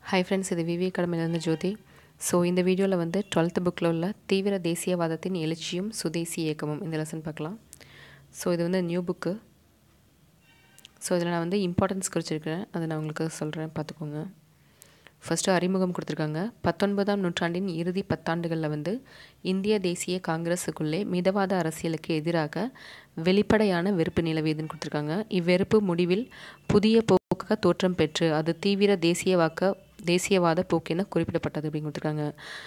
hi friends இது விவி அகாடமிலேருந்து ஜோதி so இந்த வீடியோவில் வந்து டுவெல்த்து புக்கில் உள்ள தீவிர தேசியவாதத்தின் எழுச்சியும் சுதேசி இயக்கமும் இந்த லெசன் பார்க்கலாம் ஸோ இது வந்து நியூ புக்கு ஸோ இதில் நான் வந்து இம்பார்ட்டன்ஸ் குறிச்சிருக்கிறேன் அதை நான் உங்களுக்கு சொல்கிறேன் பார்த்துக்கோங்க ஃபஸ்ட்டு அறிமுகம் கொடுத்துருக்காங்க பத்தொன்பதாம் நூற்றாண்டின் இறுதி பத்தாண்டுகளில் வந்து இந்திய தேசிய காங்கிரஸுக்குள்ளே மிதவாத அரசியலுக்கு எதிராக வெளிப்படையான வெறுப்பு நிலவியதுன்னு கொடுத்துருக்காங்க இவ்வெறுப்பு முடிவில் புதிய போக்காக தோற்றம் பெற்று அது தீவிர தேசியவாக்க தேசியவாத போக்கென குறிப்பிடப்பட்டது அப்படின்னு கொடுத்துருக்காங்க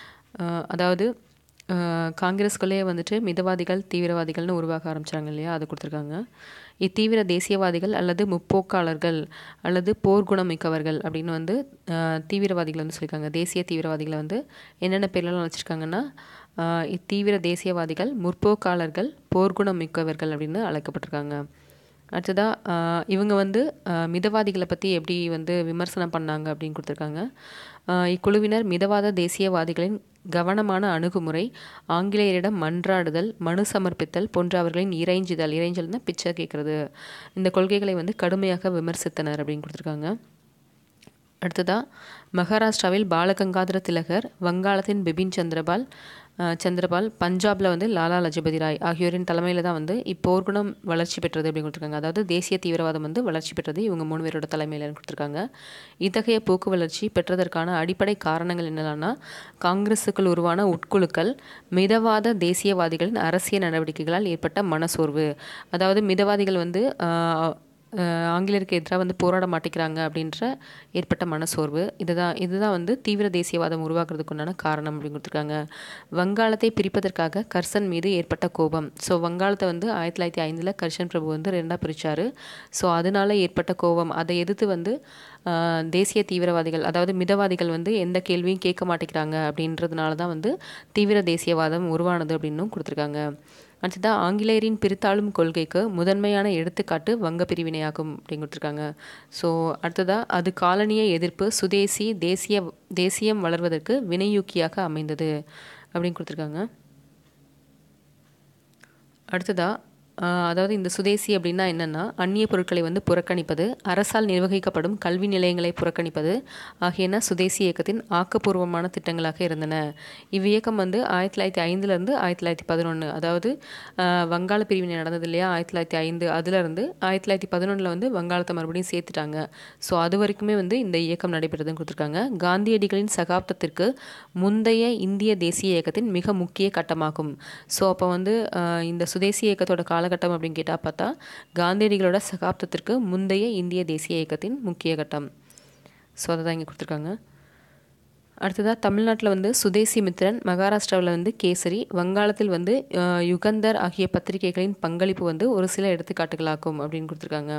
அதாவது காங்கிரஸ்குள்ளே வந்துட்டு மிதவாதிகள் தீவிரவாதிகள்னு உருவாக ஆரம்பித்தாங்க இல்லையா அது கொடுத்துருக்காங்க இத்தீவிர தேசியவாதிகள் அல்லது முற்போக்காளர்கள் அல்லது போர்க்குணம் மிக்கவர்கள் அப்படின்னு வந்து தீவிரவாதிகள் வந்து சொல்லியிருக்காங்க தேசிய தீவிரவாதிகளை வந்து என்னென்ன பேர்லாம் வச்சுருக்காங்கன்னா இத்தீவிர தேசியவாதிகள் முற்போக்காளர்கள் போர்க்குணம் மிக்கவர்கள் அப்படின்னு அழைக்கப்பட்டிருக்காங்க அடுத்ததாக இவங்க வந்து மிதவாதிகளை பற்றி எப்படி வந்து விமர்சனம் பண்ணாங்க அப்படின்னு கொடுத்துருக்காங்க இக்குழுவினர் மிதவாத தேசியவாதிகளின் கவனமான அணுகுமுறை ஆங்கிலேயரிடம் மன்றாடுதல் மனு சமர்ப்பித்தல் போன்ற அவர்களின் இறைஞ்சுதல் இறைஞ்சல்னா பிச்சை கேட்குறது இந்த கொள்கைகளை வந்து கடுமையாக விமர்சித்தனர் அப்படின்னு கொடுத்துருக்காங்க அடுத்ததாக மகாராஷ்டிராவில் பாலகங்காதர திலகர் வங்காளத்தின் பிபின் சந்திரபால் சந்திரபால் பஞ்சாபில் வந்து லாலா லஜபதி ராய் ஆகியோரின் தலைமையில் தான் வந்து இப்போர்குணம் வளர்ச்சி பெற்றது அப்படின்னு கொடுத்துருக்காங்க அதாவது தேசிய தீவிரவாதம் வந்து வளர்ச்சி பெற்றது இவங்க மூணு பேரோட தலைமையில் கொடுத்துருக்காங்க இத்தகைய போக்கு வளர்ச்சி பெற்றதற்கான அடிப்படை காரணங்கள் என்னென்னா காங்கிரஸுக்குள் உருவான உட்குழுக்கள் மிதவாத தேசியவாதிகளின் அரசியல் நடவடிக்கைகளால் ஏற்பட்ட மனசோர்வு அதாவது மிதவாதிகள் வந்து ஆங்கிலேயருக்கு எதிராக வந்து போராட மாட்டேங்கிறாங்க அப்படின்ற ஏற்பட்ட மனசோர்வு இதுதான் இதுதான் வந்து தீவிர தேசியவாதம் உருவாக்குறதுக்கு உண்டான காரணம் அப்படின்னு கொடுத்துருக்காங்க வங்காளத்தை பிரிப்பதற்காக கர்சன் மீது ஏற்பட்ட கோபம் ஸோ வங்காளத்தை வந்து ஆயிரத்தி தொள்ளாயிரத்தி ஐந்தில் கர்ஷன் பிரபு வந்து ரெண்டாக பிரித்தார் ஸோ அதனால் ஏற்பட்ட கோபம் அதை எதிர்த்து வந்து தேசிய தீவிரவாதிகள் அதாவது மிதவாதிகள் வந்து எந்த கேள்வியும் கேட்க மாட்டேங்கிறாங்க அப்படின்றதுனால தான் வந்து தீவிர தேசியவாதம் உருவானது அப்படின்னும் கொடுத்துருக்காங்க அடுத்ததாக ஆங்கிலேயரின் பிரித்தாளும் கொள்கைக்கு முதன்மையான எடுத்துக்காட்டு வங்க பிரிவினையாகும் அப்படின்னு கொடுத்துருக்காங்க ஸோ அடுத்ததாக அது காலனிய எதிர்ப்பு சுதேசி தேசிய தேசியம் வளர்வதற்கு வினையூக்கியாக அமைந்தது அப்படின்னு கொடுத்துருக்காங்க அடுத்ததாக அதாவது இந்த சுதேசி அப்படின்னா என்னென்னா அந்நிய பொருட்களை வந்து புறக்கணிப்பது அரசால் நிர்வகிக்கப்படும் கல்வி நிலையங்களை புறக்கணிப்பது ஆகியன சுதேசி இயக்கத்தின் ஆக்கப்பூர்வமான திட்டங்களாக இருந்தன இவ்வியக்கம் வந்து ஆயிரத்தி தொள்ளாயிரத்தி ஐந்துலேருந்து ஆயிரத்தி தொள்ளாயிரத்தி பதினொன்று அதாவது வங்காள பிரிவினை நடந்தது இல்லையா ஆயிரத்தி தொள்ளாயிரத்தி ஐந்து அதுலேருந்து ஆயிரத்தி தொள்ளாயிரத்தி பதினொன்றில் வந்து வங்காளத்தை மறுபடியும் சேர்த்துட்டாங்க ஸோ அது வரைக்குமே வந்து இந்த இயக்கம் நடைபெறுதுன்னு கொடுத்துருக்காங்க காந்தியடிகளின் சகாப்தத்திற்கு முந்தைய இந்திய தேசிய இயக்கத்தின் மிக முக்கிய கட்டமாகும் ஸோ அப்போ வந்து இந்த சுதேசி இயக்கத்தோட கால காலகட்டம் அப்படின்னு கேட்டால் பார்த்தா காந்தியடிகளோட சகாப்தத்திற்கு முந்தைய இந்திய தேசிய இயக்கத்தின் முக்கிய கட்டம் ஸோ அதை தான் இங்கே கொடுத்துருக்காங்க அடுத்ததாக தமிழ்நாட்டில் வந்து சுதேசி மித்ரன் மகாராஷ்டிராவில் வந்து கேசரி வங்காளத்தில் வந்து யுகந்தர் ஆகிய பத்திரிகைகளின் பங்களிப்பு வந்து ஒரு சில எடுத்துக்காட்டுகளாக்கும் அப்படின்னு கொடுத்துருக்காங்க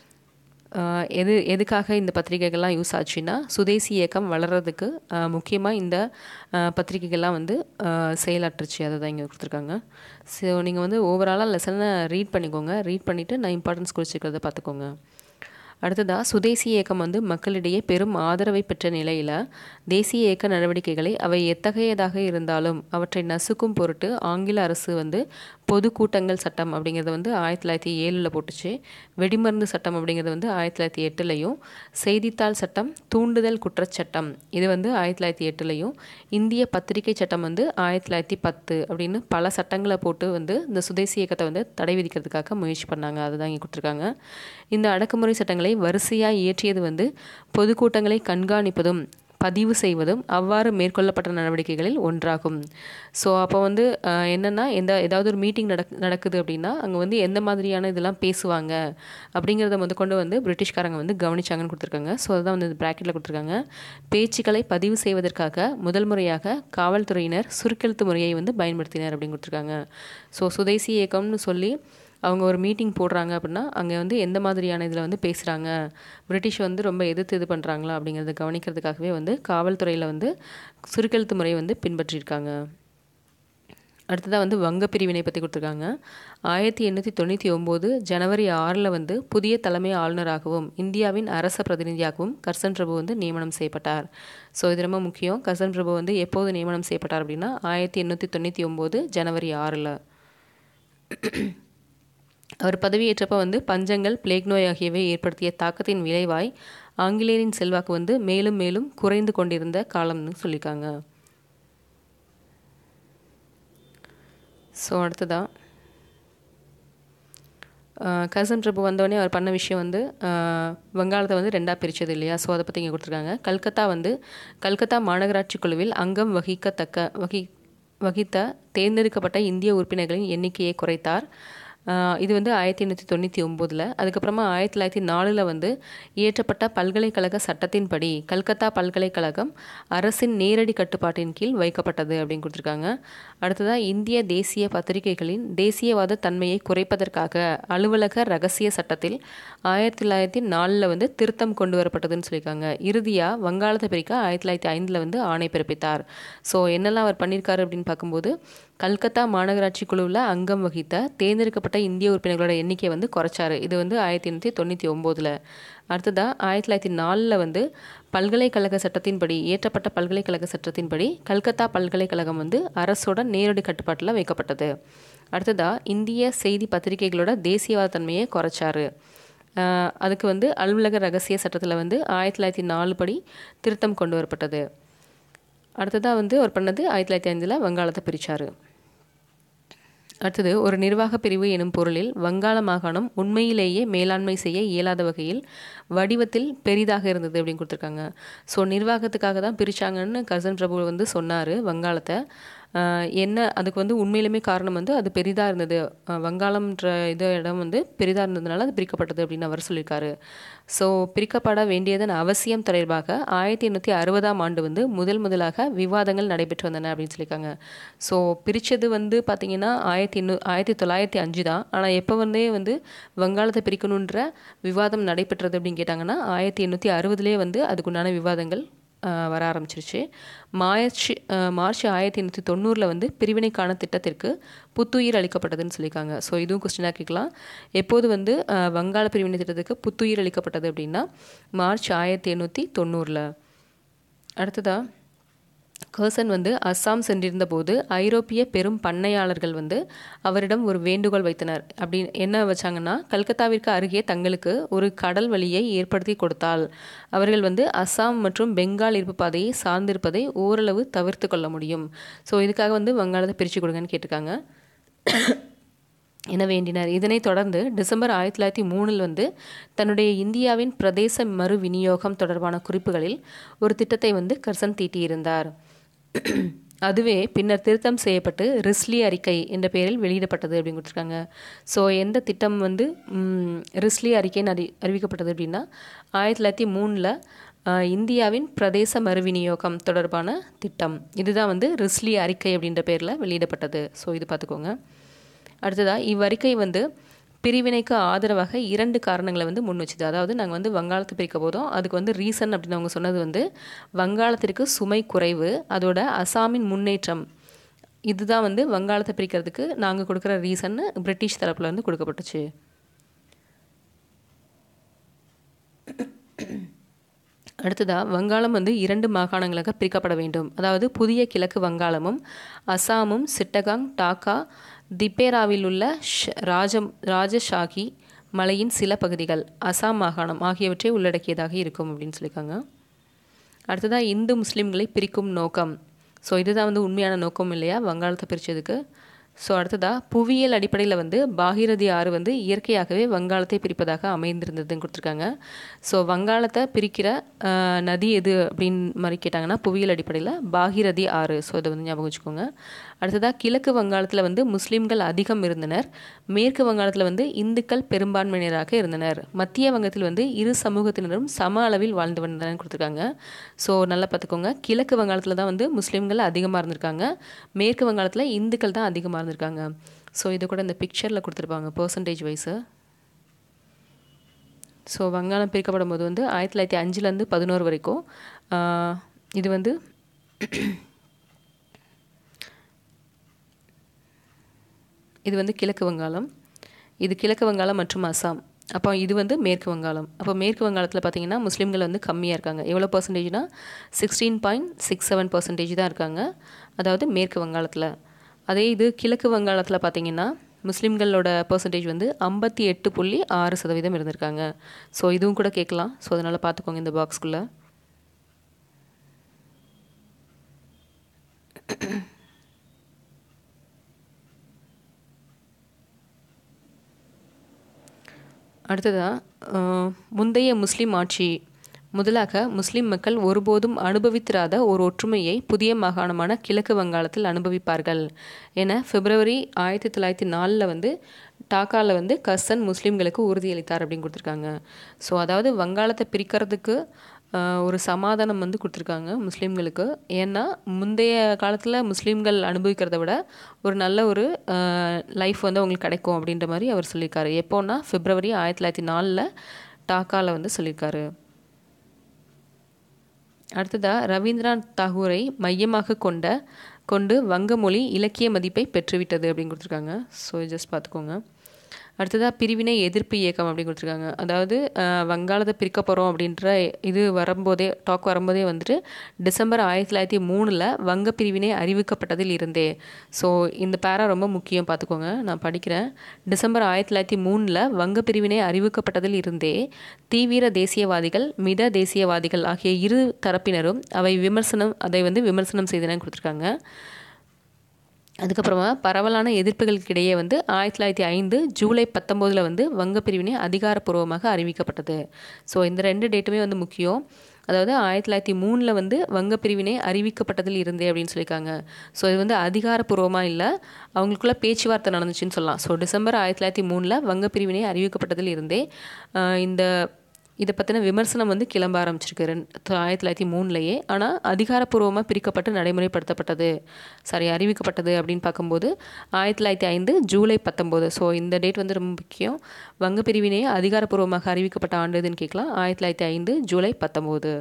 எது எதுக்காக இந்த பத்திரிகைகள்லாம் யூஸ் ஆச்சுன்னா சுதேசி இயக்கம் வளர்கிறதுக்கு முக்கியமாக இந்த பத்திரிகைகள்லாம் வந்து செயலாற்றுச்சு அதை தான் இங்கே கொடுத்துருக்காங்க ஸோ நீங்கள் வந்து ஓவராலாக லெசனை ரீட் பண்ணிக்கோங்க ரீட் பண்ணிவிட்டு நான் இம்பார்ட்டன்ஸ் குறிச்சிக்கிறத பார்த்துக்கோங்க அடுத்ததாக சுதேசி இயக்கம் வந்து மக்களிடையே பெரும் ஆதரவை பெற்ற நிலையில் தேசிய இயக்க நடவடிக்கைகளை அவை எத்தகையதாக இருந்தாலும் அவற்றை நசுக்கும் பொருட்டு ஆங்கில அரசு வந்து பொதுக்கூட்டங்கள் சட்டம் அப்படிங்கிறத வந்து ஆயிரத்தி தொள்ளாயிரத்தி ஏழில் போட்டுச்சு வெடிமருந்து சட்டம் அப்படிங்கிறது வந்து ஆயிரத்தி தொள்ளாயிரத்தி எட்டுலையும் செய்தித்தாள் சட்டம் தூண்டுதல் குற்றச்சட்டம் இது வந்து ஆயிரத்தி தொள்ளாயிரத்தி எட்டுலையும் இந்திய பத்திரிகை சட்டம் வந்து ஆயிரத்தி தொள்ளாயிரத்தி பத்து அப்படின்னு பல சட்டங்களை போட்டு வந்து இந்த சுதேசி இயக்கத்தை வந்து தடை விதிக்கிறதுக்காக முயற்சி பண்ணாங்க அதுதான் இங்கே கொடுத்துருக்காங்க இந்த அடக்குமுறை சட்டங்களை வரிசையாக இயற்றியது வந்து பொதுக்கூட்டங்களை கண்காணிப்பதும் பதிவு செய்வதும் அவ்வாறு மேற்கொள்ளப்பட்ட நடவடிக்கைகளில் ஒன்றாகும் ஸோ அப்போ வந்து என்னென்னா எந்த ஏதாவது ஒரு மீட்டிங் நடக் நடக்குது அப்படின்னா அங்கே வந்து எந்த மாதிரியான இதெல்லாம் பேசுவாங்க அப்படிங்கிறத வந்து கொண்டு வந்து பிரிட்டிஷ்காரங்க வந்து கவனிச்சாங்கன்னு கொடுத்துருக்காங்க ஸோ அதுதான் வந்து ப்ராக்கெட்டில் கொடுத்துருக்காங்க பேச்சுக்களை பதிவு செய்வதற்காக முதல் முறையாக காவல்துறையினர் சுருக்கெழுத்து முறையை வந்து பயன்படுத்தினர் அப்படின்னு கொடுத்துருக்காங்க ஸோ சுதேசி இயக்கம்னு சொல்லி அவங்க ஒரு மீட்டிங் போடுறாங்க அப்படின்னா அங்கே வந்து எந்த மாதிரியான இதில் வந்து பேசுகிறாங்க பிரிட்டிஷ் வந்து ரொம்ப எதிர்த்து இது பண்ணுறாங்களா அப்படிங்கிறத கவனிக்கிறதுக்காகவே வந்து காவல்துறையில் வந்து சுருக்கெழுத்து முறை வந்து பின்பற்றியிருக்காங்க அடுத்ததாக வந்து வங்க பிரிவினை பற்றி கொடுத்துருக்காங்க ஆயிரத்தி எண்ணூற்றி தொண்ணூற்றி ஒம்பது ஜனவரி ஆறில் வந்து புதிய தலைமை ஆளுநராகவும் இந்தியாவின் அரச பிரதிநிதியாகவும் கர்சன் பிரபு வந்து நியமனம் செய்யப்பட்டார் ஸோ இது ரொம்ப முக்கியம் கர்சன் பிரபு வந்து எப்போது நியமனம் செய்யப்பட்டார் அப்படின்னா ஆயிரத்தி எண்ணூற்றி தொண்ணூற்றி ஒம்பது ஜனவரி ஆறில் அவர் பதவியேற்றப்ப வந்து பஞ்சங்கள் பிளேக் நோய் ஆகியவை ஏற்படுத்திய தாக்கத்தின் விளைவாய் ஆங்கிலேயரின் செல்வாக்கு வந்து மேலும் மேலும் குறைந்து கொண்டிருந்த காலம்னு சொல்லியிருக்காங்க ஸோ அடுத்ததாக கசன் பிரபு வந்தோடனே அவர் பண்ண விஷயம் வந்து வங்காளத்தை வந்து ரெண்டாக பிரித்தது இல்லையா ஸோ அதை பற்றி இங்கே கொடுத்துருக்காங்க கல்கத்தா வந்து கல்கத்தா மாநகராட்சி குழுவில் அங்கம் வகிக்கத்தக்க வகி வகித்த தேர்ந்தெடுக்கப்பட்ட இந்திய உறுப்பினர்களின் எண்ணிக்கையை குறைத்தார் இது வந்து ஆயிரத்தி எண்ணூற்றி தொண்ணூற்றி ஒம்போதில் அதுக்கப்புறமா ஆயிரத்தி தொள்ளாயிரத்தி நாலில் வந்து இயற்றப்பட்ட பல்கலைக்கழக சட்டத்தின்படி கல்கத்தா பல்கலைக்கழகம் அரசின் நேரடி கட்டுப்பாட்டின் கீழ் வைக்கப்பட்டது அப்படின்னு கொடுத்துருக்காங்க அடுத்ததாக இந்திய தேசிய பத்திரிகைகளின் தேசியவாத தன்மையை குறைப்பதற்காக அலுவலக ரகசிய சட்டத்தில் ஆயிரத்தி தொள்ளாயிரத்தி நாலில் வந்து திருத்தம் கொண்டு வரப்பட்டதுன்னு சொல்லியிருக்காங்க இறுதியாக வங்காளத்தை பிரிக்க ஆயிரத்தி தொள்ளாயிரத்தி ஐந்தில் வந்து ஆணை பிறப்பித்தார் ஸோ என்னெல்லாம் அவர் பண்ணியிருக்காரு அப்படின்னு பார்க்கும்போது கல்கத்தா மாநகராட்சி குழுவில் அங்கம் வகித்த தேர்ந்தெடுக்கப்பட்ட இந்திய உறுப்பினர்களோட எண்ணிக்கை வந்து குறைச்சாரு இது வந்து ஆயிரத்தி எண்ணூற்றி தொண்ணூற்றி ஒம்போதில் அடுத்ததாக ஆயிரத்தி தொள்ளாயிரத்தி நாலில் வந்து பல்கலைக்கழக சட்டத்தின்படி இயற்றப்பட்ட பல்கலைக்கழக சட்டத்தின்படி கல்கத்தா பல்கலைக்கழகம் வந்து அரசோட நேரடி கட்டுப்பாட்டில் வைக்கப்பட்டது அடுத்ததாக இந்திய செய்தி பத்திரிகைகளோட தேசியவாத தன்மையை குறைச்சாரு அதுக்கு வந்து அலுவலக ரகசிய சட்டத்தில் வந்து ஆயிரத்தி தொள்ளாயிரத்தி நாலு படி திருத்தம் கொண்டு வரப்பட்டது அடுத்ததாக வந்து அவர் பண்ணது ஆயிரத்தி தொள்ளாயிரத்தி ஐந்தில் வங்காளத்தை பிரித்தார் அடுத்தது ஒரு நிர்வாக பிரிவு எனும் பொருளில் வங்காள மாகாணம் உண்மையிலேயே மேலாண்மை செய்ய இயலாத வகையில் வடிவத்தில் பெரிதாக இருந்தது அப்படின்னு கொடுத்துருக்காங்க ஸோ நிர்வாகத்துக்காக தான் பிரித்தாங்கன்னு கசன் பிரபு வந்து சொன்னார் வங்காளத்தை என்ன அதுக்கு வந்து உண்மையிலுமே காரணம் வந்து அது பெரிதாக இருந்தது வங்காளம்ன்ற இது இடம் வந்து பெரிதாக இருந்ததுனால அது பிரிக்கப்பட்டது அப்படின்னு அவர் சொல்லியிருக்காரு ஸோ பிரிக்கப்பட வேண்டியதன் அவசியம் தொடர்பாக ஆயிரத்தி எண்ணூற்றி அறுபதாம் ஆண்டு வந்து முதல் முதலாக விவாதங்கள் நடைபெற்று வந்தன அப்படின்னு சொல்லியிருக்காங்க ஸோ பிரித்தது வந்து பார்த்திங்கன்னா ஆயிரத்தி எண்ணூ ஆயிரத்தி தொள்ளாயிரத்தி அஞ்சு தான் ஆனால் எப்போ வந்தே வந்து வங்காளத்தை பிரிக்கணுன்ற விவாதம் நடைபெற்றது அப்படின்னு கேட்டாங்கன்னா ஆயிரத்தி எண்ணூற்றி அறுபதுலேயே வந்து அதுக்குண்டான விவாதங்கள் வர ஆரம்பிச்சிருச்சு மார்ச் மார்ச் ஆயிரத்தி எண்ணூற்றி தொண்ணூறில் வந்து பிரிவினைக்கான திட்டத்திற்கு புத்துயிர் அளிக்கப்பட்டதுன்னு சொல்லியிருக்காங்க ஸோ இதுவும் கொஸ்டினாக கேட்கலாம் எப்போது வந்து வங்காள பிரிவினை திட்டத்துக்கு புத்துயிர் அளிக்கப்பட்டது அப்படின்னா மார்ச் ஆயிரத்தி எண்ணூற்றி தொண்ணூறில் அடுத்ததாக கர்சன் வந்து அஸ்ஸாம் சென்றிருந்த போது ஐரோப்பிய பெரும் பண்ணையாளர்கள் வந்து அவரிடம் ஒரு வேண்டுகோள் வைத்தனர் அப்படி என்ன வச்சாங்கன்னா கல்கத்தாவிற்கு அருகே தங்களுக்கு ஒரு கடல் வழியை ஏற்படுத்தி கொடுத்தால் அவர்கள் வந்து அஸ்ஸாம் மற்றும் பெங்கால் இருப்பு பாதையை சார்ந்திருப்பதை ஓரளவு தவிர்த்து கொள்ள முடியும் ஸோ இதுக்காக வந்து வங்காளத்தை பிரித்து கொடுங்கன்னு கேட்டிருக்காங்க என வேண்டினார் இதனைத் தொடர்ந்து டிசம்பர் ஆயிரத்தி தொள்ளாயிரத்தி மூணில் வந்து தன்னுடைய இந்தியாவின் பிரதேச மறு விநியோகம் தொடர்பான குறிப்புகளில் ஒரு திட்டத்தை வந்து கர்சன் தீட்டியிருந்தார் அதுவே பின்னர் திருத்தம் செய்யப்பட்டு ரிஸ்லி அறிக்கை என்ற பெயரில் வெளியிடப்பட்டது அப்படின்னு கொடுத்துருக்காங்க ஸோ எந்த திட்டம் வந்து ரிஸ்லி அறிக்கைன்னு அறி அறிவிக்கப்பட்டது அப்படின்னா ஆயிரத்தி தொள்ளாயிரத்தி மூணில் இந்தியாவின் பிரதேச மறுவிநியோகம் தொடர்பான திட்டம் இதுதான் வந்து ரிஸ்லி அறிக்கை அப்படின்ற பேரில் வெளியிடப்பட்டது ஸோ இது பார்த்துக்கோங்க அடுத்ததாக இவ்வறிக்கை வந்து பிரிவினைக்கு ஆதரவாக இரண்டு காரணங்களை வந்து முன் வச்சுது அதாவது நாங்கள் வந்து வங்காளத்தை பிரிக்க போதும் அதுக்கு வந்து ரீசன் அப்படின்னு அவங்க சொன்னது வந்து வங்காளத்திற்கு சுமை குறைவு அதோட அசாமின் முன்னேற்றம் இதுதான் வந்து வங்காளத்தை பிரிக்கிறதுக்கு நாங்கள் கொடுக்குற ரீசன்னு பிரிட்டிஷ் தரப்பில் வந்து கொடுக்கப்பட்டுச்சு அடுத்ததாக வங்காளம் வந்து இரண்டு மாகாணங்களாக பிரிக்கப்பட வேண்டும் அதாவது புதிய கிழக்கு வங்காளமும் அசாமும் சிட்டகாங் டாக்கா திப்பேராவில் உள்ள ராஜம் ராஜஷாகி மலையின் சில பகுதிகள் அசாம் மாகாணம் ஆகியவற்றை உள்ளடக்கியதாக இருக்கும் அப்படின்னு சொல்லியிருக்காங்க அடுத்ததாக இந்து முஸ்லீம்களை பிரிக்கும் நோக்கம் ஸோ இதுதான் வந்து உண்மையான நோக்கம் இல்லையா வங்காளத்தை பிரித்ததுக்கு ஸோ அடுத்ததாக புவியியல் அடிப்படையில் வந்து பாகிரதி ஆறு வந்து இயற்கையாகவே வங்காளத்தை பிரிப்பதாக அமைந்திருந்ததுன்னு கொடுத்துருக்காங்க ஸோ வங்காளத்தை பிரிக்கிற நதி எது அப்படின்னு மாதிரி கேட்டாங்கன்னா புவியியல் அடிப்படையில் பாகிரதி ஆறு ஸோ இதை வந்து ஞாபகம் வச்சுக்கோங்க அடுத்ததாக கிழக்கு வங்காளத்தில் வந்து முஸ்லீம்கள் அதிகம் இருந்தனர் மேற்கு வங்காளத்தில் வந்து இந்துக்கள் பெரும்பான்மையினராக இருந்தனர் மத்திய வங்கத்தில் வந்து இரு சமூகத்தினரும் சம அளவில் வாழ்ந்து வந்தனர்னு கொடுத்துருக்காங்க ஸோ நல்லா பார்த்துக்கோங்க கிழக்கு வங்காளத்தில் தான் வந்து முஸ்லீம்கள் அதிகமாக இருந்திருக்காங்க மேற்கு வங்காளத்தில் இந்துக்கள் தான் அதிகமாக இருந்திருக்காங்க ஸோ இது கூட இந்த பிக்சரில் கொடுத்துருப்பாங்க பர்சன்டேஜ் வைஸு ஸோ வங்காளம் பிரிக்கப்படும் போது வந்து ஆயிரத்தி தொள்ளாயிரத்தி அஞ்சுலேருந்து பதினோரு வரைக்கும் இது வந்து இது வந்து கிழக்கு வங்காளம் இது கிழக்கு வங்காளம் மற்றும் அசாம் அப்போ இது வந்து மேற்கு வங்காளம் அப்போ மேற்கு வங்காளத்தில் பார்த்தீங்கன்னா முஸ்லீம்கள் வந்து கம்மியாக இருக்காங்க எவ்வளோ பர்சன்டேஜ்னா sixteen point six seven percentage தான் இருக்காங்க அதாவது மேற்கு வங்காளத்தில் அதே இது கிழக்கு வங்காளத்தில் பார்த்தீங்கன்னா முஸ்லீம்களோட பர்சன்டேஜ் வந்து ஐம்பத்தி எட்டு புள்ளி ஆறு சதவீதம் இருந்திருக்காங்க ஸோ இதுவும் கூட கேட்கலாம் ஸோ அதனால் பார்த்துக்கோங்க இந்த பாக்ஸ்குள்ளே அடுத்ததாக முந்தைய முஸ்லீம் ஆட்சி முதலாக முஸ்லிம் மக்கள் ஒருபோதும் அனுபவித்திராத ஒரு ஒற்றுமையை புதிய மாகாணமான கிழக்கு வங்காளத்தில் அனுபவிப்பார்கள் என பிப்ரவரி ஆயிரத்தி தொள்ளாயிரத்தி நாலில் வந்து டாக்காவில் வந்து கர்சன் முஸ்லீம்களுக்கு உறுதியளித்தார் அப்படின்னு கொடுத்துருக்காங்க ஸோ அதாவது வங்காளத்தை பிரிக்கிறதுக்கு ஒரு சமாதானம் வந்து கொடுத்துருக்காங்க முஸ்லீம்களுக்கு ஏன்னா முந்தைய காலத்தில் முஸ்லீம்கள் அனுபவிக்கிறத விட ஒரு நல்ல ஒரு லைஃப் வந்து அவங்களுக்கு கிடைக்கும் அப்படின்ற மாதிரி அவர் சொல்லியிருக்காரு எப்போன்னா பிப்ரவரி ஆயிரத்தி தொள்ளாயிரத்தி நாலில் டாக்காவில் வந்து சொல்லியிருக்காரு அடுத்ததாக ரவீந்திரநாத் தாகூரை மையமாக கொண்ட கொண்டு வங்க மொழி இலக்கிய மதிப்பை பெற்றுவிட்டது அப்படின்னு கொடுத்துருக்காங்க ஸோ ஜஸ்ட் பார்த்துக்கோங்க அடுத்ததாக பிரிவினை எதிர்ப்பு இயக்கம் அப்படின்னு கொடுத்துருக்காங்க அதாவது வங்காளத்தை பிரிக்க போகிறோம் அப்படின்ற இது வரும்போதே டாக் வரும்போதே வந்துட்டு டிசம்பர் ஆயிரத்தி தொள்ளாயிரத்தி மூணில் வங்க பிரிவினை அறிவிக்கப்பட்டதில் இருந்தே ஸோ இந்த பேரா ரொம்ப முக்கியம் பார்த்துக்கோங்க நான் படிக்கிறேன் டிசம்பர் ஆயிரத்தி தொள்ளாயிரத்தி மூணில் வங்க பிரிவினை அறிவிக்கப்பட்டதில் இருந்தே தீவிர தேசியவாதிகள் மித தேசியவாதிகள் ஆகிய இரு தரப்பினரும் அவை விமர்சனம் அதை வந்து விமர்சனம் செய்தன கொடுத்துருக்காங்க அதுக்கப்புறமா பரவலான எதிர்ப்புகளுக்கிடையே வந்து ஆயிரத்தி தொள்ளாயிரத்தி ஐந்து ஜூலை பத்தொம்போதில் வந்து வங்க பிரிவினை அதிகாரப்பூர்வமாக அறிவிக்கப்பட்டது ஸோ இந்த ரெண்டு டேட்டுமே வந்து முக்கியம் அதாவது ஆயிரத்தி தொள்ளாயிரத்தி மூணில் வந்து வங்க பிரிவினை அறிவிக்கப்பட்டதில் இருந்தே அப்படின்னு சொல்லியிருக்காங்க ஸோ இது வந்து அதிகாரப்பூர்வமாக இல்லை அவங்களுக்குள்ள பேச்சுவார்த்தை நடந்துச்சுன்னு சொல்லலாம் ஸோ டிசம்பர் ஆயிரத்தி தொள்ளாயிரத்தி மூணில் வங்க பிரிவினை அறிவிக்கப்பட்டதில் இருந்தே இந்த இதை பற்றின விமர்சனம் வந்து கிளம்ப ஆரம்பிச்சிருக்கு ரெண்டு ஆயிரத்தி தொள்ளாயிரத்தி மூணுலையே ஆனால் அதிகாரப்பூர்வமாக பிரிக்கப்பட்டு நடைமுறைப்படுத்தப்பட்டது சாரி அறிவிக்கப்பட்டது அப்படின்னு பார்க்கும்போது ஆயிரத்தி தொள்ளாயிரத்தி ஐந்து ஜூலை பத்தொம்போது ஸோ இந்த டேட் வந்து ரொம்ப முக்கியம் வங்க பிரிவினையே அதிகாரப்பூர்வமாக அறிவிக்கப்பட்ட ஆண்டு எதுன்னு கேட்கலாம் ஆயிரத்தி தொள்ளாயிரத்தி ஐந்து ஜூலை பத்தொம்போது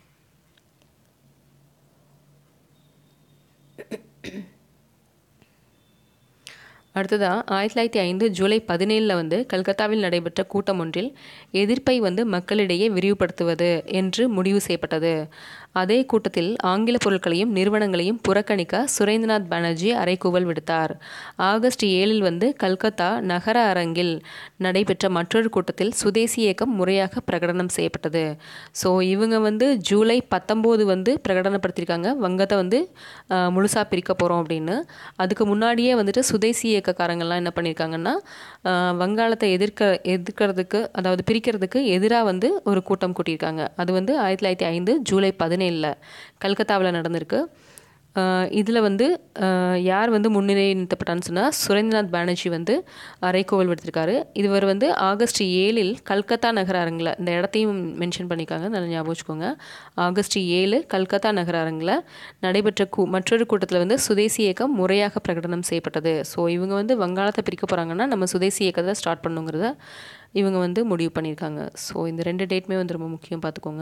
அடுத்ததாக ஆயிரத்தி தொள்ளாயிரத்தி ஐந்து ஜூலை பதினேழில் வந்து கல்கத்தாவில் நடைபெற்ற கூட்டம் ஒன்றில் எதிர்ப்பை வந்து மக்களிடையே விரிவுபடுத்துவது என்று முடிவு செய்யப்பட்டது அதே கூட்டத்தில் ஆங்கில பொருட்களையும் நிறுவனங்களையும் புறக்கணிக்க சுரேந்திரநாத் பானர்ஜி அறைகூவல் விடுத்தார் ஆகஸ்ட் ஏழில் வந்து கல்கத்தா நகர அரங்கில் நடைபெற்ற மற்றொரு கூட்டத்தில் சுதேசி இயக்கம் முறையாக பிரகடனம் செய்யப்பட்டது ஸோ இவங்க வந்து ஜூலை பத்தொம்போது வந்து பிரகடனப்படுத்தியிருக்காங்க வங்கத்தை வந்து முழுசாக பிரிக்க போகிறோம் அப்படின்னு அதுக்கு முன்னாடியே வந்துட்டு சுதேசி இயக்கக்காரங்கள்லாம் என்ன பண்ணியிருக்காங்கன்னா வங்காளத்தை எதிர்க்க எதிர்க்கிறதுக்கு அதாவது பிரிக்கிறதுக்கு எதிராக வந்து ஒரு கூட்டம் கூட்டியிருக்காங்க அது வந்து ஆயிரத்தி தொள்ளாயிரத்தி ஐந்து ஜூலை பதினேழில் கல்கத்தாவில் நடந்திருக்கு இதில் வந்து யார் வந்து முன்னிலை நிறுத்தப்பட்டான்னு சொன்னால் சுரேந்திரநாத் பானர்ஜி வந்து அரைக்கோவல் விடுத்திருக்காரு இதுவர் வந்து ஆகஸ்ட் ஏழில் கல்கத்தா நகர அரங்கில் இந்த இடத்தையும் மென்ஷன் பண்ணியிருக்காங்க நல்லா ஞாபகம் வச்சுக்கோங்க ஆகஸ்ட் ஏழு கல்கத்தா நகர அரங்கில் நடைபெற்ற கூ மற்றொரு கூட்டத்தில் வந்து சுதேசி இயக்கம் முறையாக பிரகடனம் செய்யப்பட்டது ஸோ இவங்க வந்து வங்காளத்தை பிரிக்க போகிறாங்கன்னா நம்ம சுதேசி இயக்கத்தை ஸ்டார்ட் பண்ணுங்கிறத இவங்க வந்து முடிவு பண்ணியிருக்காங்க ஸோ இந்த ரெண்டு டேட்டுமே வந்து ரொம்ப முக்கியம் பார்த்துக்கோங்க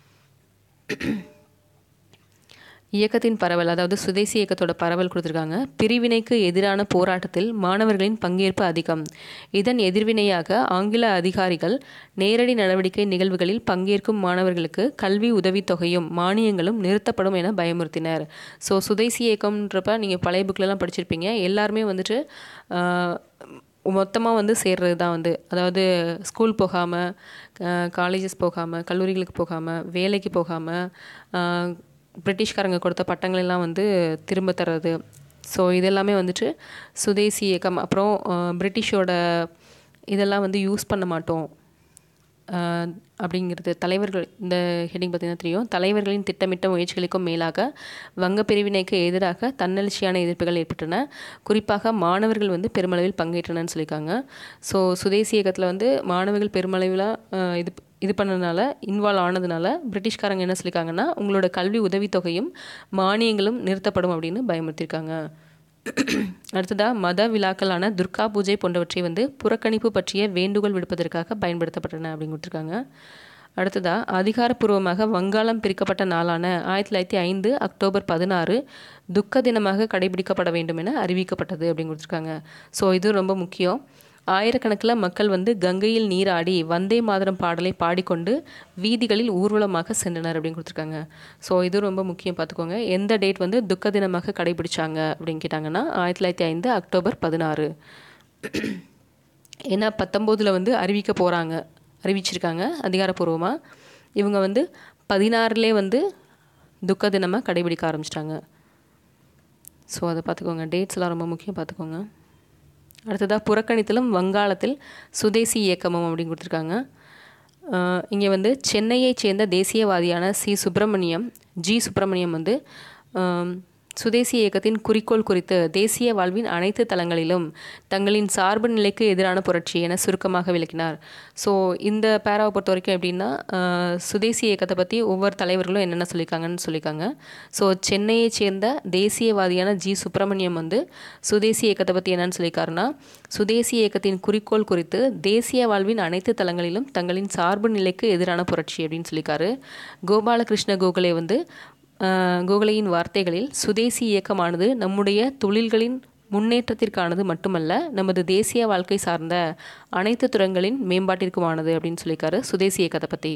இயக்கத்தின் பரவல் அதாவது சுதேசி இயக்கத்தோட பரவல் கொடுத்துருக்காங்க பிரிவினைக்கு எதிரான போராட்டத்தில் மாணவர்களின் பங்கேற்பு அதிகம் இதன் எதிர்வினையாக ஆங்கில அதிகாரிகள் நேரடி நடவடிக்கை நிகழ்வுகளில் பங்கேற்கும் மாணவர்களுக்கு கல்வி உதவித்தொகையும் மானியங்களும் நிறுத்தப்படும் என பயமுறுத்தினர் ஸோ சுதேசி இயக்கம்ன்றப்ப நீங்கள் பழைய புக்கிலலாம் படிச்சிருப்பீங்க எல்லாருமே வந்துட்டு மொத்தமாக வந்து சேர்றது தான் வந்து அதாவது ஸ்கூல் போகாமல் காலேஜஸ் போகாமல் கல்லூரிகளுக்கு போகாமல் வேலைக்கு போகாமல் பிரிட்டிஷ்காரங்க கொடுத்த பட்டங்களெல்லாம் வந்து திரும்ப தர்றது ஸோ இதெல்லாமே வந்துட்டு சுதேசி இயக்கம் அப்புறம் பிரிட்டிஷோட இதெல்லாம் வந்து யூஸ் பண்ண மாட்டோம் அப்படிங்கிறது தலைவர்கள் இந்த ஹெட்டிங் பார்த்திங்கன்னா தெரியும் தலைவர்களின் திட்டமிட்ட முயற்சிகளுக்கும் மேலாக வங்க பிரிவினைக்கு எதிராக தன்னெழுச்சியான எதிர்ப்புகள் ஏற்பட்டன குறிப்பாக மாணவர்கள் வந்து பெருமளவில் பங்கேற்றனன்னு சொல்லியிருக்காங்க ஸோ சுதேசி இயக்கத்தில் வந்து மாணவர்கள் பெருமளவில் இது இது பண்ணதுனால இன்வால்வ் ஆனதுனால பிரிட்டிஷ்காரங்க என்ன சொல்லியிருக்காங்கன்னா உங்களோட கல்வி உதவித்தொகையும் மானியங்களும் நிறுத்தப்படும் அப்படின்னு பயமுறுத்தியிருக்காங்க அடுத்ததாக மத விழாக்களான துர்கா பூஜை போன்றவற்றை வந்து புறக்கணிப்பு பற்றிய வேண்டுகோள் விடுப்பதற்காக பயன்படுத்தப்பட்டன அப்படின்னு கொடுத்துருக்காங்க அடுத்ததாக அதிகாரப்பூர்வமாக வங்காளம் பிரிக்கப்பட்ட நாளான ஆயிரத்தி தொள்ளாயிரத்தி ஐந்து அக்டோபர் பதினாறு துக்க தினமாக கடைபிடிக்கப்பட வேண்டும் என அறிவிக்கப்பட்டது அப்படின்னு கொடுத்துருக்காங்க ஸோ இது ரொம்ப முக்கியம் ஆயிரக்கணக்கில் மக்கள் வந்து கங்கையில் நீராடி வந்தே மாதரம் பாடலை பாடிக்கொண்டு வீதிகளில் ஊர்வலமாக சென்றனர் அப்படின்னு கொடுத்துருக்காங்க ஸோ இது ரொம்ப முக்கியம் பார்த்துக்கோங்க எந்த டேட் வந்து துக்க தினமாக கடைபிடிச்சாங்க அப்படின்னு கேட்டாங்கன்னா ஆயிரத்தி தொள்ளாயிரத்தி ஐந்து அக்டோபர் பதினாறு ஏன்னா பத்தொம்போதில் வந்து அறிவிக்க போகிறாங்க அறிவிச்சிருக்காங்க அதிகாரப்பூர்வமாக இவங்க வந்து பதினாறுலே வந்து துக்க தினமாக கடைபிடிக்க ஆரம்பிச்சிட்டாங்க ஸோ அதை பார்த்துக்கோங்க டேட்ஸ்லாம் ரொம்ப முக்கியம் பார்த்துக்கோங்க அடுத்ததாக புறக்கணித்தலும் வங்காளத்தில் சுதேசி இயக்கமும் அப்படின்னு கொடுத்துருக்காங்க இங்கே வந்து சென்னையைச் சேர்ந்த தேசியவாதியான சி சுப்பிரமணியம் ஜி சுப்பிரமணியம் வந்து சுதேசி இயக்கத்தின் குறிக்கோள் குறித்து தேசிய வாழ்வின் அனைத்து தளங்களிலும் தங்களின் சார்பு நிலைக்கு எதிரான புரட்சி என சுருக்கமாக விளக்கினார் ஸோ இந்த பேராவை பொறுத்த வரைக்கும் எப்படின்னா சுதேசி இயக்கத்தை பற்றி ஒவ்வொரு தலைவர்களும் என்னென்ன சொல்லியிருக்காங்கன்னு சொல்லியிருக்காங்க ஸோ சென்னையை சேர்ந்த தேசியவாதியான ஜி சுப்பிரமணியம் வந்து சுதேசி இயக்கத்தை பற்றி என்னென்னு சொல்லியிருக்காருன்னா சுதேசி இயக்கத்தின் குறிக்கோள் குறித்து தேசிய வாழ்வின் அனைத்து தளங்களிலும் தங்களின் சார்பு நிலைக்கு எதிரான புரட்சி அப்படின்னு சொல்லியிருக்காரு கோபாலகிருஷ்ண கோகலே வந்து கோகலையின் வார்த்தைகளில் சுதேசி இயக்கமானது நம்முடைய தொழில்களின் முன்னேற்றத்திற்கானது மட்டுமல்ல நமது தேசிய வாழ்க்கை சார்ந்த அனைத்து துறைகளின் மேம்பாட்டிற்குமானது அப்படின்னு சொல்லியிருக்காரு சுதேசி இயக்கத்தை பற்றி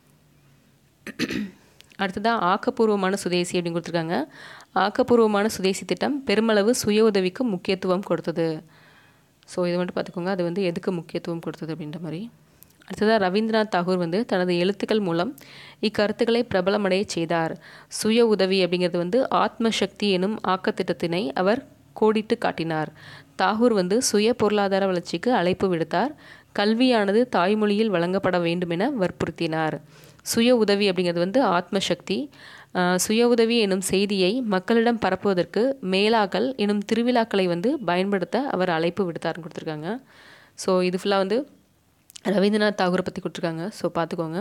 அடுத்ததாக ஆக்கப்பூர்வமான சுதேசி அப்படின்னு கொடுத்துருக்காங்க ஆக்கப்பூர்வமான சுதேசி திட்டம் பெருமளவு சுய உதவிக்கு முக்கியத்துவம் கொடுத்தது ஸோ இது மட்டும் பார்த்துக்கோங்க அது வந்து எதுக்கு முக்கியத்துவம் கொடுத்தது அப்படின்ற மாதிரி அடுத்ததாக ரவீந்திரநாத் தாகூர் வந்து தனது எழுத்துக்கள் மூலம் இக்கருத்துக்களை பிரபலமடைய செய்தார் சுய உதவி அப்படிங்கிறது வந்து ஆத்ம சக்தி எனும் ஆக்கத்திட்டத்தினை அவர் கோடிட்டு காட்டினார் தாகூர் வந்து சுய பொருளாதார வளர்ச்சிக்கு அழைப்பு விடுத்தார் கல்வியானது தாய்மொழியில் வழங்கப்பட வேண்டும் என வற்புறுத்தினார் சுய உதவி அப்படிங்கிறது வந்து ஆத்ம சக்தி சுய உதவி எனும் செய்தியை மக்களிடம் பரப்புவதற்கு மேலாக்கள் எனும் திருவிழாக்களை வந்து பயன்படுத்த அவர் அழைப்பு விடுத்தார்னு கொடுத்துருக்காங்க ஸோ இது ஃபுல்லாக வந்து ரவீந்திரநாத் தாகூரை பற்றி கொடுத்துருக்காங்க ஸோ பார்த்துக்கோங்க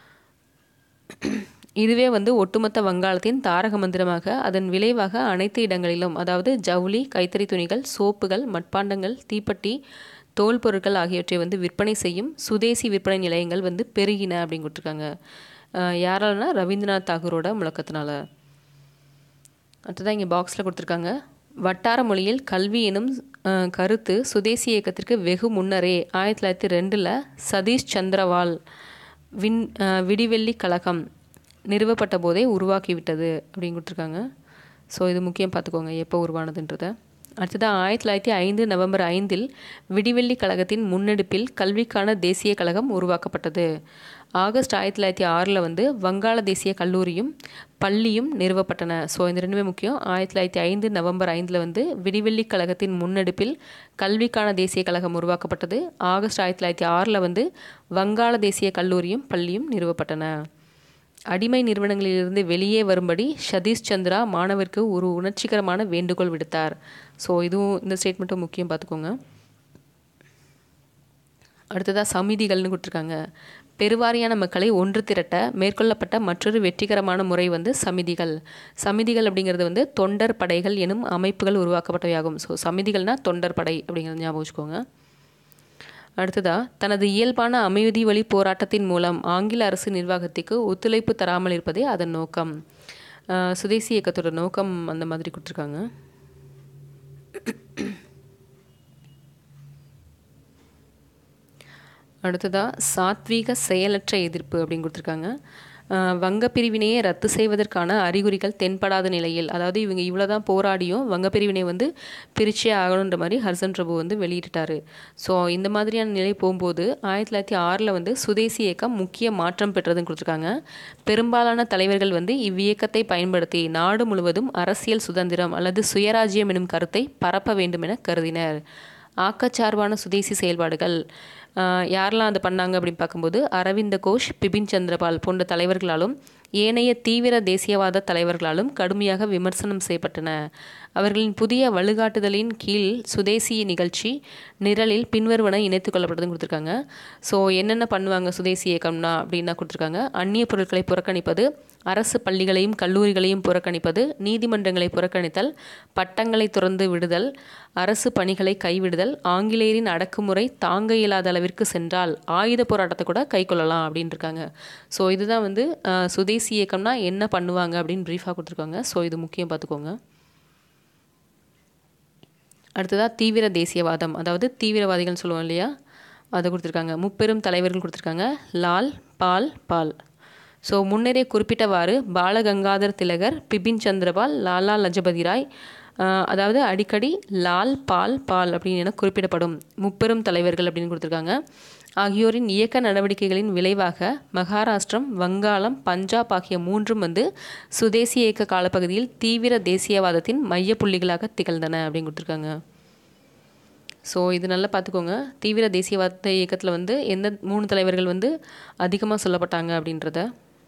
இதுவே வந்து ஒட்டுமொத்த வங்காளத்தின் தாரக மந்திரமாக அதன் விளைவாக அனைத்து இடங்களிலும் அதாவது ஜவுளி கைத்தறி துணிகள் சோப்புகள் மட்பாண்டங்கள் தீப்பெட்டி தோல் பொருட்கள் ஆகியவற்றை வந்து விற்பனை செய்யும் சுதேசி விற்பனை நிலையங்கள் வந்து பெருகின அப்படின்னு கொடுத்துருக்காங்க யாராலனா ரவீந்திரநாத் தாகூரோட முழக்கத்தினால அடுத்ததான் இங்கே பாக்ஸில் கொடுத்துருக்காங்க வட்டார மொழியில் கல்வி எனும் கருத்து சுதேசி இயக்கத்திற்கு வெகு முன்னரே ஆயிரத்தி தொள்ளாயிரத்தி ரெண்டில் சதீஷ் சந்திரவால் வின் விடிவெள்ளி கழகம் நிறுவப்பட்ட போதே உருவாக்கிவிட்டது அப்படின்னு கொடுத்துருக்காங்க ஸோ இது முக்கியம் பார்த்துக்கோங்க எப்போ உருவானதுன்றதை அடுத்ததாக ஆயிரத்தி தொள்ளாயிரத்தி ஐந்து நவம்பர் ஐந்தில் விடிவெள்ளி கழகத்தின் முன்னெடுப்பில் கல்விக்கான தேசிய கழகம் உருவாக்கப்பட்டது ஆகஸ்ட் ஆயிரத்தி தொள்ளாயிரத்தி ஆறில் வந்து வங்காள தேசிய கல்லூரியும் பள்ளியும் நிறுவப்பட்டன ஸோ இந்த ரெண்டுமே முக்கியம் ஆயிரத்தி தொள்ளாயிரத்தி ஐந்து நவம்பர் ஐந்தில் வந்து விடிவெள்ளி கழகத்தின் முன்னெடுப்பில் கல்விக்கான தேசிய கழகம் உருவாக்கப்பட்டது ஆகஸ்ட் ஆயிரத்தி தொள்ளாயிரத்தி ஆறில் வந்து வங்காள தேசிய கல்லூரியும் பள்ளியும் நிறுவப்பட்டன அடிமை நிறுவனங்களிலிருந்து வெளியே வரும்படி சதீஷ் சந்திரா மாணவருக்கு ஒரு உணர்ச்சிகரமான வேண்டுகோள் விடுத்தார் ஸோ இதுவும் இந்த ஸ்டேட்மெண்ட்டும் முக்கியம் பார்த்துக்கோங்க அடுத்ததாக சமிதிகள்னு கொடுத்துருக்காங்க பெருவாரியான மக்களை ஒன்று திரட்ட மேற்கொள்ளப்பட்ட மற்றொரு வெற்றிகரமான முறை வந்து சமிதிகள் சமிதிகள் அப்படிங்கிறது வந்து தொண்டர் படைகள் எனும் அமைப்புகள் உருவாக்கப்பட்டவையாகும் ஸோ சமிதிகள்னால் தொண்டர் படை அப்படிங்கிறது ஞாபகம் வச்சுக்கோங்க அடுத்ததாக தனது இயல்பான அமைதி வழி போராட்டத்தின் மூலம் ஆங்கில அரசு நிர்வாகத்துக்கு ஒத்துழைப்பு தராமல் இருப்பதே அதன் நோக்கம் சுதேசி இயக்கத்தோட நோக்கம் அந்த மாதிரி கொடுத்துருக்காங்க அடுத்ததாக சாத்வீக செயலற்ற எதிர்ப்பு அப்படின்னு கொடுத்துருக்காங்க வங்க பிரிவினையை ரத்து செய்வதற்கான அறிகுறிகள் தென்படாத நிலையில் அதாவது இவங்க இவ்வளோ தான் போராடியும் வங்க பிரிவினை வந்து பிரிச்சே ஆகணுன்ற மாதிரி ஹர்சன் பிரபு வந்து வெளியிட்டாரு ஸோ இந்த மாதிரியான நிலை போகும்போது ஆயிரத்தி தொள்ளாயிரத்தி ஆறில் வந்து சுதேசி இயக்கம் முக்கிய மாற்றம் பெற்றதுன்னு கொடுத்துருக்காங்க பெரும்பாலான தலைவர்கள் வந்து இவ்வியக்கத்தை பயன்படுத்தி நாடு முழுவதும் அரசியல் சுதந்திரம் அல்லது சுயராஜ்யம் எனும் கருத்தை பரப்ப வேண்டும் என கருதினர் ஆக்கச்சார்பான சுதேசி செயல்பாடுகள் யாரெல்லாம் அது பண்ணாங்க அப்படின்னு பார்க்கும்போது அரவிந்த கோஷ் பிபின் சந்திரபால் போன்ற தலைவர்களாலும் ஏனைய தீவிர தேசியவாத தலைவர்களாலும் கடுமையாக விமர்சனம் செய்யப்பட்டன அவர்களின் புதிய வழிகாட்டுதலின் கீழ் சுதேசி நிகழ்ச்சி நிரலில் பின்வருவன இணைத்து கொள்ளப்பட்டதுன்னு கொடுத்துருக்காங்க ஸோ என்னென்ன பண்ணுவாங்க சுதேசி இயக்கம்னா அப்படின்னா கொடுத்துருக்காங்க அந்நிய பொருட்களை புறக்கணிப்பது அரசு பள்ளிகளையும் கல்லூரிகளையும் புறக்கணிப்பது நீதிமன்றங்களை புறக்கணித்தல் பட்டங்களை துறந்து விடுதல் அரசு பணிகளை கைவிடுதல் ஆங்கிலேயரின் அடக்குமுறை தாங்க இயலாத அளவிற்கு சென்றால் ஆயுத போராட்டத்தை கூட கை கொள்ளலாம் அப்படின்னு இருக்காங்க ஸோ இதுதான் வந்து சுதேசி இயக்கம்னா என்ன பண்ணுவாங்க அப்படின்னு ப்ரீஃபாக கொடுத்துருக்காங்க ஸோ இது முக்கியம் பார்த்துக்கோங்க அடுத்ததாக தீவிர தேசியவாதம் அதாவது தீவிரவாதிகள்னு சொல்லுவோம் இல்லையா அதை கொடுத்துருக்காங்க முப்பெரும் தலைவர்கள் கொடுத்துருக்காங்க லால் பால் பால் ஸோ முன்னரே குறிப்பிட்டவாறு பாலகங்காதர் திலகர் பிபின் சந்திரபால் லாலா லஜபதி ராய் ஆஹ் அதாவது அடிக்கடி லால் பால் பால் அப்படின்னு என குறிப்பிடப்படும் முப்பெரும் தலைவர்கள் அப்படின்னு கொடுத்துருக்காங்க ஆகியோரின் இயக்க நடவடிக்கைகளின் விளைவாக மகாராஷ்டிரம் வங்காளம் பஞ்சாப் ஆகிய மூன்றும் வந்து சுதேசி இயக்க காலப்பகுதியில் தீவிர தேசியவாதத்தின் மைய புள்ளிகளாக திகழ்ந்தன அப்படின்னு கொடுத்துருக்காங்க ஸோ இது நல்லா பார்த்துக்கோங்க தீவிர தேசியவாத இயக்கத்தில் வந்து எந்த மூணு தலைவர்கள் வந்து அதிகமாக சொல்லப்பட்டாங்க அப்படின்றத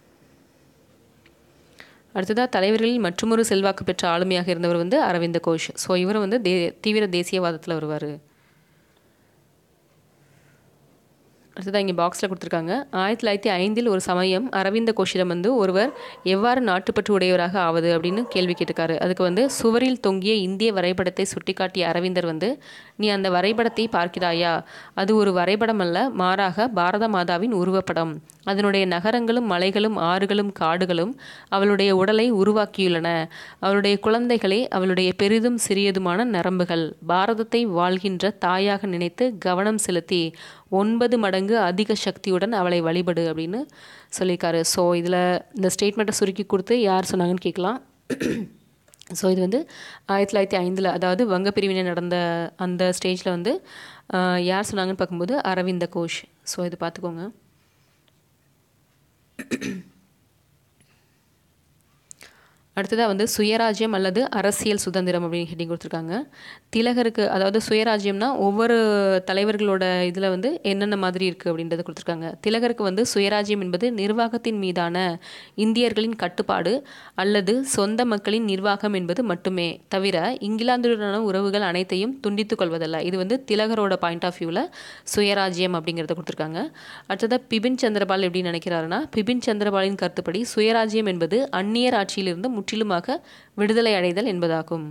அடுத்ததாக தலைவர்களில் மற்றொரு செல்வாக்கு பெற்ற ஆளுமையாக இருந்தவர் வந்து அரவிந்த கோஷ் ஸோ இவர் வந்து தே தீவிர தேசியவாதத்தில் வருவார் அடுத்ததாக இங்கே பாக்ஸில் கொடுத்துருக்காங்க ஆயிரத்தி தொள்ளாயிரத்தி ஐந்தில் ஒரு சமயம் அரவிந்த கோஷிடம் வந்து ஒருவர் எவ்வாறு நாட்டுப்பற்று உடையவராக ஆவது அப்படின்னு கேள்வி கேட்டிருக்காரு அதுக்கு வந்து சுவரில் தொங்கிய இந்திய வரைபடத்தை சுட்டிக்காட்டிய அரவிந்தர் வந்து நீ அந்த வரைபடத்தை பார்க்கிறாயா அது ஒரு வரைபடம் அல்ல மாறாக பாரத மாதாவின் உருவப்படம் அதனுடைய நகரங்களும் மலைகளும் ஆறுகளும் காடுகளும் அவளுடைய உடலை உருவாக்கியுள்ளன அவளுடைய குழந்தைகளே அவளுடைய பெரிதும் சிறியதுமான நரம்புகள் பாரதத்தை வாழ்கின்ற தாயாக நினைத்து கவனம் செலுத்தி ஒன்பது மடங்கு அதிக சக்தியுடன் அவளை வழிபடு அப்படின்னு சொல்லியிருக்காரு ஸோ இதில் இந்த ஸ்டேட்மெண்ட்டை சுருக்கி கொடுத்து யார் சொன்னாங்கன்னு கேட்கலாம் ஸோ இது வந்து ஆயிரத்தி தொள்ளாயிரத்தி ஐந்தில் அதாவது வங்க பிரிவினை நடந்த அந்த ஸ்டேஜில் வந்து ஆஹ், யார் சொன்னாங்கன்னு பார்க்கும்போது அரவிந்த கோஷ் ஸோ இது பார்த்துக்கோங்க அடுத்ததாக வந்து சுயராஜ்யம் அல்லது அரசியல் சுதந்திரம் அப்படின்னு ஹெட்டிங் கொடுத்துருக்காங்க திலகருக்கு அதாவது சுயராஜ்யம்னா ஒவ்வொரு தலைவர்களோட இதில் வந்து என்னென்ன மாதிரி இருக்குது அப்படின்றத கொடுத்துருக்காங்க திலகருக்கு வந்து சுயராஜ்யம் என்பது நிர்வாகத்தின் மீதான இந்தியர்களின் கட்டுப்பாடு அல்லது சொந்த மக்களின் நிர்வாகம் என்பது மட்டுமே தவிர இங்கிலாந்துடனான உறவுகள் அனைத்தையும் துண்டித்துக் கொள்வதல்ல இது வந்து திலகரோட பாயிண்ட் ஆஃப் வியூவில் சுயராஜ்யம் அப்படிங்கிறத கொடுத்துருக்காங்க அடுத்ததாக பிபின் சந்திரபால் எப்படி நினைக்கிறாருன்னா பிபின் சந்திரபாலின் கருத்துப்படி சுயராஜ்யம் என்பது அந்நியர் ஆட்சியிலிருந்து முற்றிலுமாக விடுதலை அடைதல் என்பதாகும்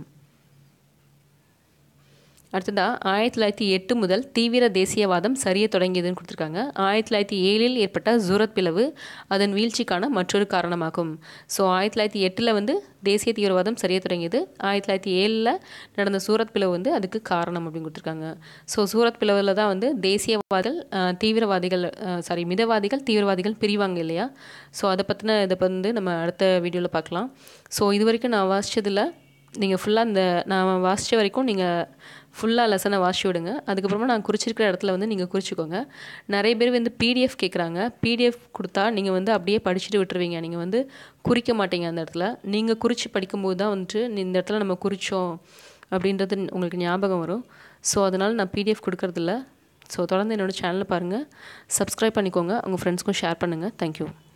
அடுத்ததாக ஆயிரத்தி தொள்ளாயிரத்தி எட்டு முதல் தீவிர தேசியவாதம் சரிய தொடங்கியதுன்னு கொடுத்துருக்காங்க ஆயிரத்தி தொள்ளாயிரத்தி ஏழில் ஏற்பட்ட சூரத் பிளவு அதன் வீழ்ச்சிக்கான மற்றொரு காரணமாகும் ஸோ ஆயிரத்தி தொள்ளாயிரத்தி எட்டில் வந்து தேசிய தீவிரவாதம் சரிய தொடங்கியது ஆயிரத்தி தொள்ளாயிரத்தி ஏழில் நடந்த சூரத் பிளவு வந்து அதுக்கு காரணம் அப்படின்னு கொடுத்துருக்காங்க ஸோ சூரத் பிளவில் தான் வந்து தேசியவாதிகள் அஹ், தீவிரவாதிகள் சாரி மிதவாதிகள் தீவிரவாதிகள் பிரிவாங்க இல்லையா ஸோ அதை பற்றின இதை வந்து நம்ம அடுத்த வீடியோவில் பார்க்கலாம் ஸோ இது வரைக்கும் நான் வாசித்ததில் நீங்கள் ஃபுல்லாக இந்த நான் வாசித்த வரைக்கும் நீங்கள் ஃபுல்லாக லெசனை வாசி விடுங்க அதுக்கப்புறமா நான் குறிச்சிருக்கிற இடத்துல வந்து நீங்கள் குறிச்சிக்கோங்க நிறைய பேர் வந்து பிடிஎஃப் கேட்குறாங்க பிடிஎஃப் கொடுத்தா நீங்கள் வந்து அப்படியே படிச்சுட்டு விட்டுருவீங்க நீங்கள் வந்து குறிக்க மாட்டீங்க அந்த இடத்துல நீங்கள் குறித்து படிக்கும்போது தான் வந்துட்டு இந்த இடத்துல நம்ம குறித்தோம் அப்படின்றது உங்களுக்கு ஞாபகம் வரும் ஸோ அதனால் நான் பிடிஎஃப் கொடுக்கறதில்ல ஸோ தொடர்ந்து என்னோடய சேனலை பாருங்கள் சப்ஸ்கிரைப் பண்ணிக்கோங்க உங்கள் ஃப்ரெண்ட்ஸ்க்கும் ஷேர் பண்ணுங்கள் தேங்க்யூ